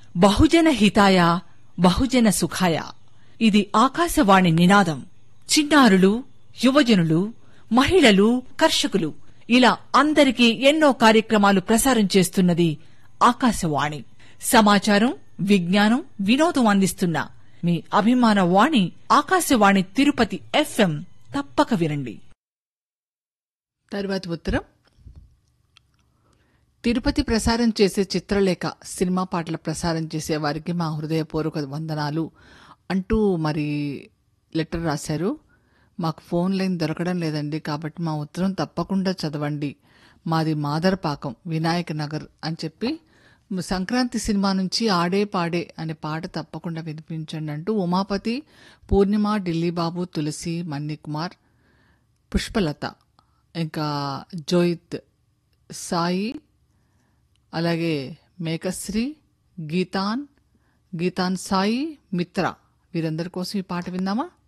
బహుజన హితాయ బహుజన సుఖాయ ఇది ఆకాశవాణి నినాదం చిన్నారులు యువజనులు మహిళలు కర్షకులు ఇలా అందరికీ ఎన్నో కార్యక్రమాలు ప్రసారం చేస్తున్నది ఆకాశవాణి సమాచారం విజ్ఞానం వినోదం అందిస్తున్న మీ అభిమాన వాణి ఆకాశవాణి తిరుపతి ఎఫ్ఎం తప్పక వినండి తరువాతి ఉత్తరం తిరుపతి ప్రసారం చేసే చిత్రలేఖ సినిమా పాటల ప్రసారం చేసే వారికి మా హృదయపూర్వక వందనాలు అంటూ మరి లెటర్ రాశారు మాకు ఫోన్ లైన్ దొరకడం లేదండి కాబట్టి మా ఉత్తరం తప్పకుండా చదవండి మాది మాదరపాకం వినాయక నగర్ అని చెప్పి సంక్రాంతి సినిమా నుంచి ఆడే పాడే అనే పాట తప్పకుండా వినిపించండి అంటూ ఉమాపతి పూర్ణిమ ఢిల్లీ బాబు తులసి మన్ని కుమార్ పుష్పలత ఇంకా జోయిత్ సాయి అలాగే మేకశ్రీ గీతాన్ గీతాన్ సాయి మిత్ర వీరందరి కోసం ఈ పాట విందామా